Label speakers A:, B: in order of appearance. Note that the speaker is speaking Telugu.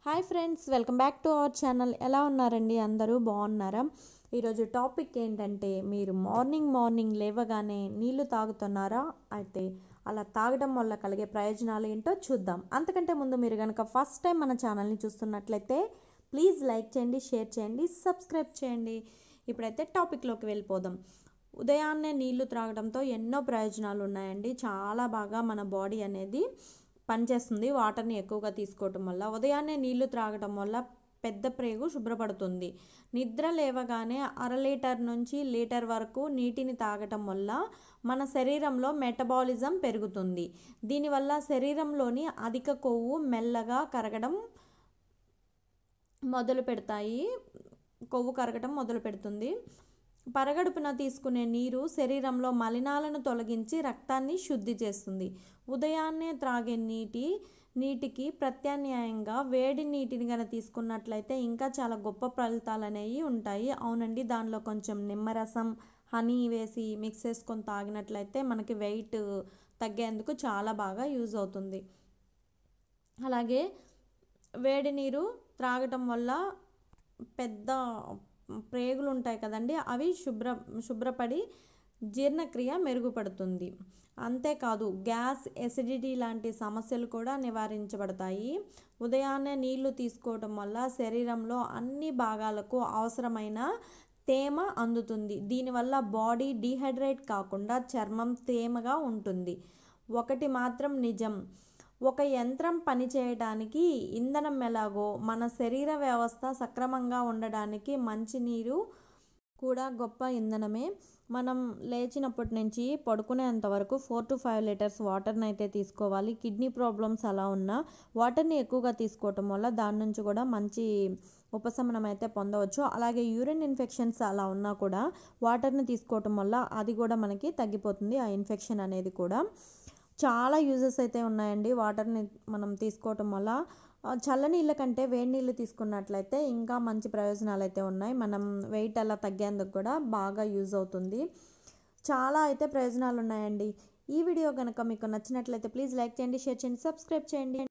A: hi friends welcome back to our channel ఎలా ఉన్నారండి అందరూ బాగున్నారా ఈరోజు టాపిక్ ఏంటంటే మీరు మార్నింగ్ మార్నింగ్ లేవగానే నీళ్లు తాగుతున్నారా అయితే అలా తాగడం వల్ల కలిగే ప్రయోజనాలు ఏంటో చూద్దాం అంతకంటే ముందు మీరు కనుక ఫస్ట్ టైం మన ఛానల్ని చూస్తున్నట్లయితే ప్లీజ్ లైక్ చేయండి షేర్ చేయండి సబ్స్క్రైబ్ చేయండి ఇప్పుడైతే టాపిక్లోకి వెళ్ళిపోదాం ఉదయాన్నే నీళ్లు త్రాగడంతో ఎన్నో ప్రయోజనాలు ఉన్నాయండి చాలా బాగా మన బాడీ అనేది పనిచేస్తుంది వాటర్ని ఎక్కువగా తీసుకోవటం వల్ల ఉదయాన్నే నీళ్లు త్రాగటం వల్ల పెద్ద ప్రేగు శుభ్రపడుతుంది నిద్ర లేవగానే అర లీటర్ నుంచి లీటర్ వరకు నీటిని తాగటం వల్ల మన శరీరంలో మెటబాలిజం పెరుగుతుంది దీనివల్ల శరీరంలోని అధిక కొవ్వు మెల్లగా కరగడం మొదలు పెడతాయి కొవ్వు కరగటం మొదలు పెడుతుంది పరగడుపున తీసుకునే నీరు శరీరంలో మలినాలను తొలగించి రక్తాన్ని శుద్ధి చేస్తుంది ఉదయాన్నే త్రాగే నీటి నీటికి ప్రత్యామ్నాయంగా వేడి నీటిని కనుక తీసుకున్నట్లయితే ఇంకా చాలా గొప్ప ఫలితాలు అనేవి ఉంటాయి అవునండి దానిలో కొంచెం నిమ్మరసం హనీ వేసి మిక్స్ చేసుకొని తాగినట్లయితే మనకి వెయిట్ తగ్గేందుకు చాలా బాగా యూజ్ అవుతుంది అలాగే వేడి నీరు త్రాగటం వల్ల పెద్ద ప్రేగులు ఉంటాయి కదండి అవి శుభ్ర శుభ్రపడి జీర్ణక్రియ మెరుగుపడుతుంది అంతేకాదు గ్యాస్ ఎసిడిటీ లాంటి సమస్యలు కూడా నివారించబడతాయి ఉదయాన్నే నీళ్లు తీసుకోవడం వల్ల శరీరంలో అన్ని భాగాలకు అవసరమైన తేమ అందుతుంది దీనివల్ల బాడీ డీహైడ్రేట్ కాకుండా చర్మం తేమగా ఉంటుంది ఒకటి మాత్రం నిజం ఒక యంత్రం పనిచేయడానికి ఇంధనం ఎలాగో మన శరీర వ్యవస్థ సక్రమంగా ఉండడానికి మంచినీరు కూడా గొప్ప ఇంధనమే మనం లేచినప్పటి నుంచి పడుకునేంత వరకు ఫోర్ టు ఫైవ్ లీటర్స్ వాటర్ని అయితే తీసుకోవాలి కిడ్నీ ప్రాబ్లమ్స్ అలా ఉన్నా వాటర్ని ఎక్కువగా తీసుకోవటం వల్ల దాని నుంచి కూడా మంచి ఉపశమనం అయితే పొందవచ్చు అలాగే యూరిన్ ఇన్ఫెక్షన్స్ అలా ఉన్నా కూడా వాటర్ని తీసుకోవటం వల్ల అది కూడా మనకి తగ్గిపోతుంది ఆ ఇన్ఫెక్షన్ అనేది కూడా చాలా యూజెస్ అయితే ఉన్నాయండి వాటర్ని మనం తీసుకోవటం వల్ల చల్ల నీళ్ళ కంటే వేడి నీళ్ళు తీసుకున్నట్లయితే ఇంకా మంచి ప్రయోజనాలు అయితే ఉన్నాయి మనం వెయిట్ అలా తగ్గేందుకు కూడా బాగా యూజ్ అవుతుంది చాలా అయితే ప్రయోజనాలు ఉన్నాయండి ఈ వీడియో కనుక మీకు నచ్చినట్లయితే ప్లీజ్ లైక్ చేయండి షేర్ చేయండి సబ్స్క్రైబ్ చేయండి